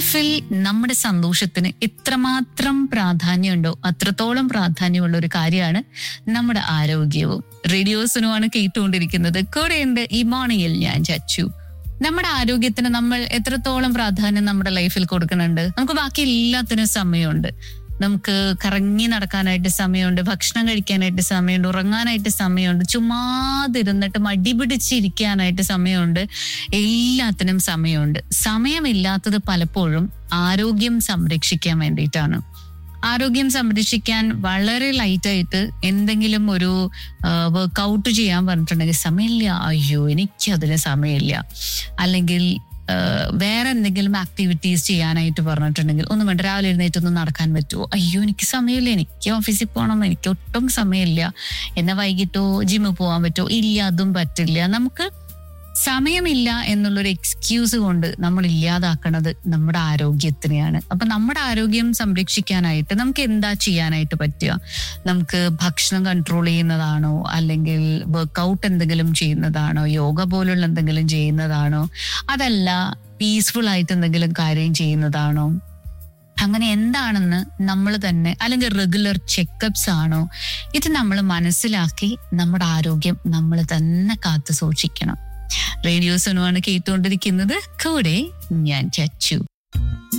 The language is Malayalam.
ലൈഫിൽ നമ്മുടെ സന്തോഷത്തിന് എത്രമാത്രം പ്രാധാന്യമുണ്ടോ അത്രത്തോളം പ്രാധാന്യമുള്ള ഒരു കാര്യമാണ് നമ്മുടെ ആരോഗ്യവും റേഡിയോസിനുമാണ് കേട്ടുകൊണ്ടിരിക്കുന്നത് കൂടെയുണ്ട് ഈ മോർണിംഗിൽ ഞാൻ ചച്ചു നമ്മുടെ ആരോഗ്യത്തിന് നമ്മൾ എത്രത്തോളം പ്രാധാന്യം നമ്മുടെ ലൈഫിൽ കൊടുക്കുന്നുണ്ട് നമുക്ക് ബാക്കി എല്ലാത്തിനും സമയമുണ്ട് നമുക്ക് കറങ്ങി നടക്കാനായിട്ട് സമയമുണ്ട് ഭക്ഷണം കഴിക്കാനായിട്ട് സമയമുണ്ട് ഉറങ്ങാനായിട്ട് സമയമുണ്ട് ചുമ്മാതിരുന്നിട്ട് മടി പിടിച്ചിരിക്കാനായിട്ട് സമയമുണ്ട് എല്ലാത്തിനും സമയമുണ്ട് സമയമില്ലാത്തത് പലപ്പോഴും ആരോഗ്യം സംരക്ഷിക്കാൻ വേണ്ടിയിട്ടാണ് ആരോഗ്യം സംരക്ഷിക്കാൻ വളരെ ലൈറ്റായിട്ട് എന്തെങ്കിലും ഒരു വർക്കൗട്ട് ചെയ്യാൻ പറഞ്ഞിട്ടുണ്ടെങ്കിൽ സമയമില്ല അയ്യോ എനിക്ക് അതിന് സമയമില്ല അല്ലെങ്കിൽ ആ, വേറെ എന്തെങ്കിലും ആക്ടിവിറ്റീസ് ചെയ്യാനായിട്ട് പറഞ്ഞിട്ടുണ്ടെങ്കിൽ ഒന്നും വേണ്ട രാവിലെ എഴുന്നേറ്റ് ഒന്ന് നടക്കാൻ പറ്റുമോ അയ്യോ എനിക്ക് സമയമില്ല എനിക്ക് ഓഫീസിൽ പോകണം എനിക്ക് ഒട്ടും സമയമില്ല എന്നാ വൈകിട്ടോ ജിമ്മിൽ പോകാൻ പറ്റുമോ ഇല്ല അതും പറ്റില്ല നമുക്ക് സമയമില്ല എന്നുള്ളൊരു എക്സ്ക്യൂസ് കൊണ്ട് നമ്മൾ ഇല്ലാതാക്കണത് നമ്മുടെ ആരോഗ്യത്തിനെയാണ് അപ്പൊ നമ്മുടെ ആരോഗ്യം സംരക്ഷിക്കാനായിട്ട് നമുക്ക് എന്താ ചെയ്യാനായിട്ട് പറ്റുക നമുക്ക് ഭക്ഷണം കൺട്രോൾ ചെയ്യുന്നതാണോ അല്ലെങ്കിൽ വർക്കൗട്ട് എന്തെങ്കിലും ചെയ്യുന്നതാണോ യോഗ പോലുള്ള എന്തെങ്കിലും ചെയ്യുന്നതാണോ അതല്ല പീസ്ഫുൾ ആയിട്ട് എന്തെങ്കിലും കാര്യം ചെയ്യുന്നതാണോ അങ്ങനെ എന്താണെന്ന് നമ്മൾ തന്നെ അല്ലെങ്കിൽ റെഗുലർ ചെക്കപ്സ് ആണോ ഇത് നമ്മൾ മനസ്സിലാക്കി നമ്മുടെ ആരോഗ്യം നമ്മൾ തന്നെ കാത്തു സൂക്ഷിക്കണം റേഡിയോസനുമാണ് കേട്ടുകൊണ്ടിരിക്കുന്നത് കൂടെ ഞാൻ ചച്ചു